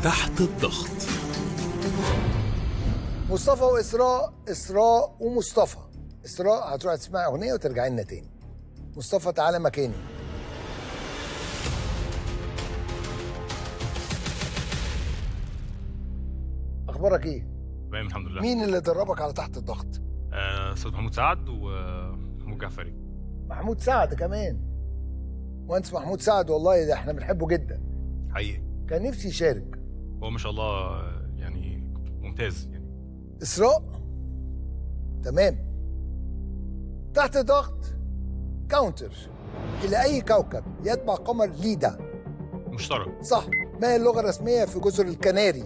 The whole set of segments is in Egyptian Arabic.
تحت الضغط مصطفى واسراء اسراء ومصطفى اسراء هتروح تسمعي اغنيه وترجعي لنا تاني مصطفى تعالى مكاني اخبارك ايه تمام الحمد لله مين اللي دربك على تحت الضغط آه، استاذ محمود سعد ومحمود جعفري محمود سعد كمان مهندس محمود سعد والله ده احنا بنحبه جدا حقيقي كان نفسي يشارك هو ما شاء الله يعني ممتاز يعني اسراء تمام تحت ضغط كاونتر الى اي كوكب يتبع قمر ليدا مشترك صح ما هي اللغه الرسميه في جزر الكناري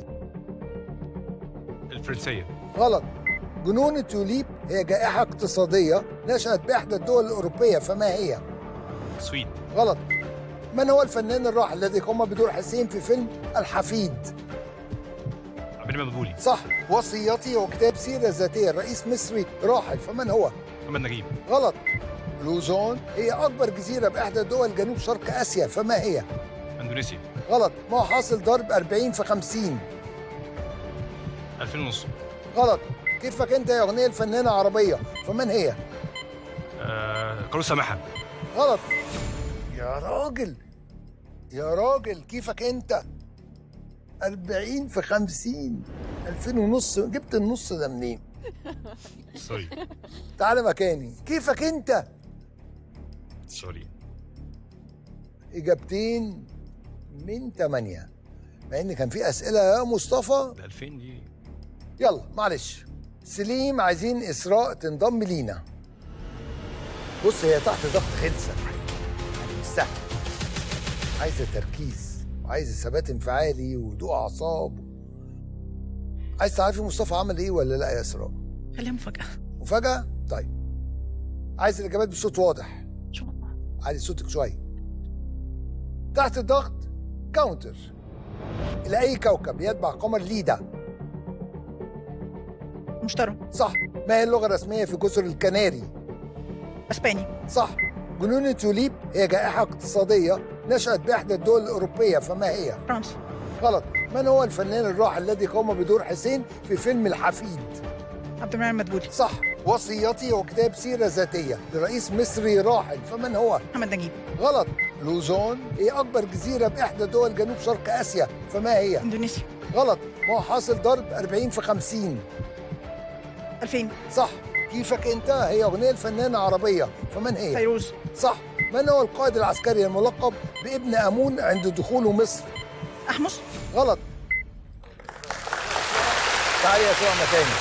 الفرنسيه غلط جنون التوليب هي جائحه اقتصاديه نشات باحدى الدول الاوروبيه فما هي سويد غلط من هو الفنان الراحل الذي قام بدور حسين في فيلم الحفيد عبد المنعم مدبولي صح وصيتي وكتاب سيره ذاتيه الرئيس مصري راحل فمن هو محمد نجيب غلط لوزون هي أكبر جزيرة بإحدى دول جنوب شرق آسيا فما هي؟ اندونيسيا غلط ما هو حاصل ضرب 40 في 50 2000 ونص غلط كيفك أنت يا أغنية الفنانة عربية فمن هي؟ آه، قالوا سماحه غلط يا راجل يا راجل كيفك أنت 40 في 50 2000 ونص جبت النص ده منين؟ سوري تعالى مكاني كيفك أنت؟ سوري إجابتين من ثمانية مع إن كان في أسئلة يا مصطفى ده 2000 دي يلا معلش سليم عايزين اسراء تنضم لينا بص هي تحت ضغط خلسه يعني مش سهل عايزه تركيز وعايزه ثبات انفعالي وهدوء اعصاب عايز تعرفي مصطفى عمل ايه ولا لا يا اسراء خليها مفاجأة مفاجاه طيب عايز الاجابات بصوت واضح إن شاء الله علي صوتك شويه تحت الضغط كاونتر الى اي كوكب يتبع قمر ليدا مشترك صح ما هي اللغه الرسميه في جزر الكناري اسباني صح جنون التوليب هي جائحة اقتصادية نشأت بإحدى الدول الأوروبية فما هي؟ فرنسا غلط من هو الفنان الراحل الذي قام بدور حسين في فيلم الحفيد؟ عبد المنعم مدبولي صح وصيتي وكتاب سيرة ذاتية لرئيس مصري راحل فمن هو؟ محمد نجيب غلط لوزون هي أكبر جزيرة بإحدى دول جنوب شرق آسيا فما هي؟ اندونيسيا غلط ما هو حاصل ضرب 40 في 50 2000 صح كيفك أنت هي أغنية الفنانة عربية فمن هي؟ فيروز صح من هو القائد العسكري الملقب بابن امون عند دخوله مصر احمس غلط تعالي يا سوى مكاني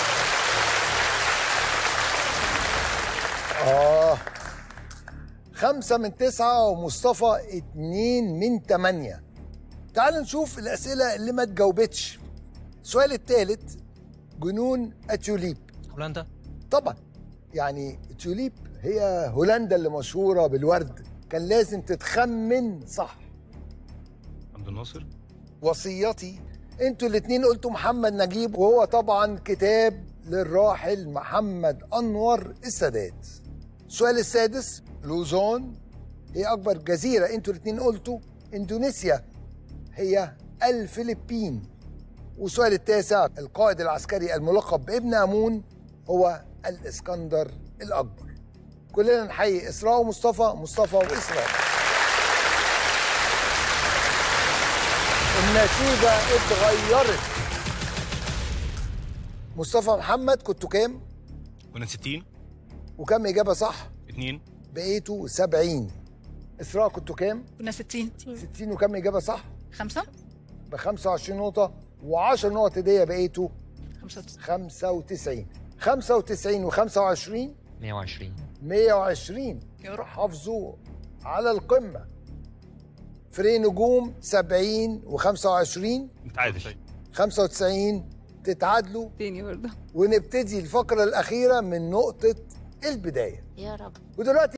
اه خمسة من تسعة ومصطفى اتنين من تمانية تعال نشوف الأسئلة اللي ما تجاوبتش السؤال الثالث جنون التوليب هولندا طبعا يعني التوليب هي هولندا اللي مشهوره بالورد كان لازم تتخمن صح عبد الناصر وصيتي انتوا الاتنين قلتوا محمد نجيب وهو طبعا كتاب للراحل محمد انور السادات السؤال السادس لوزون هي اكبر جزيره انتوا الاتنين قلتوا اندونيسيا هي الفلبين والسؤال التاسع القائد العسكري الملقب بابن امون هو الاسكندر الاكبر كلنا نحيي اسراء ومصطفى مصطفى واسراء النتيجه اتغيرت مصطفى محمد كنتوا كام كنا 60 وكم اجابه صح 2 بقيتوا 70 اسراء كنتوا كام كنا 60 60 وكم اجابه صح خمسة ب 25 نقطه و10 نقط هديه بقيتوا 95 95 95 و25 120 120 يا رب حافظوا على القمة فريق نجوم 70 و25 نتعادل 95 تتعادلوا تاني برضه ونبتدي الفقرة الأخيرة من نقطة البداية يا رب ودلوقتي